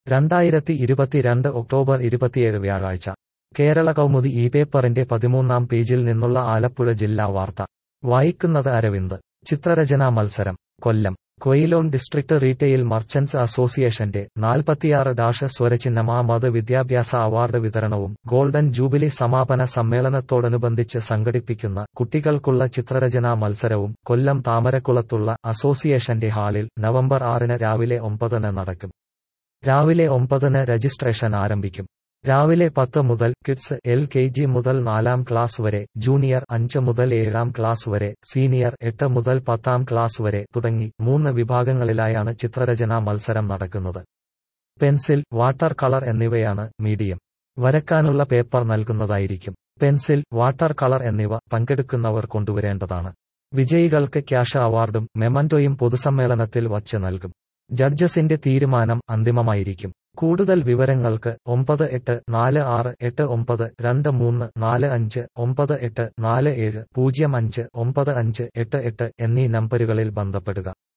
രണ്ടായിരത്തി ഇരുപത്തിരണ്ട് ഒക്ടോബർ ഇരുപത്തിയേഴ് വ്യാഴാഴ്ച കേരള കൗമുദി ഈ പേപ്പറിന്റെ പതിമൂന്നാം പേജിൽ നിന്നുള്ള ആലപ്പുഴ ജില്ലാ വാർത്ത വായിക്കുന്നത് അരവിന്ദ് ചിത്രരചനാ മത്സരം Kollam Quilon district retail merchants അസോസിയേഷന്റെ നാൽപ്പത്തിയാറ് ഡാഷ സ്വരചിഹ്നം ആ മത വിദ്യാഭ്യാസ അവാർഡ് വിതരണവും ഗോൾഡൻ ജൂബിലി സമാപന സമ്മേളനത്തോടനുബന്ധിച്ച് സംഘടിപ്പിക്കുന്ന കുട്ടികൾക്കുള്ള ചിത്രരചനാ മത്സരവും കൊല്ലം താമരക്കുളത്തുള്ള അസോസിയേഷന്റെ ഹാളിൽ നവംബർ ആറിന് രാവിലെ ഒമ്പതിന് നടക്കും രാവിലെ ഒമ്പതിന് രജിസ്ട്രേഷൻ ആരംഭിക്കും രാവിലെ പത്ത് മുതൽ കിഡ്സ് എൽ കെ ജി മുതൽ നാലാം ക്ലാസ് വരെ ജൂനിയർ അഞ്ച് മുതൽ ഏഴാം ക്ലാസ് വരെ സീനിയർ എട്ട് മുതൽ പത്താം ക്ലാസ് വരെ തുടങ്ങി മൂന്ന് വിഭാഗങ്ങളിലായാണ് ചിത്രരചനാ മത്സരം നടക്കുന്നത് പെൻസിൽ വാട്ടർ കളർ എന്നിവയാണ് മീഡിയം വരക്കാനുള്ള പേപ്പർ നൽകുന്നതായിരിക്കും പെൻസിൽ വാട്ടർ കളർ എന്നിവ പങ്കെടുക്കുന്നവർ കൊണ്ടുവരേണ്ടതാണ് വിജയികൾക്ക് ക്യാഷ് അവാർഡും മെമന്റോയും പൊതുസമ്മേളനത്തിൽ വച്ച് നൽകും ജഡ്ജസിന്റെ തീരുമാനം അന്തിമമായിരിക്കും കൂടുതൽ വിവരങ്ങൾക്ക് ഒമ്പത് എട്ട് നാല് ആറ് എട്ട് ഒമ്പത് രണ്ട് മൂന്ന് നാല് അഞ്ച് ഒമ്പത് എട്ട് നാല് ഏഴ് പൂജ്യം അഞ്ച് ഒമ്പത് അഞ്ച് എട്ട് എട്ട് എന്നീ നമ്പരുകളിൽ ബന്ധപ്പെടുക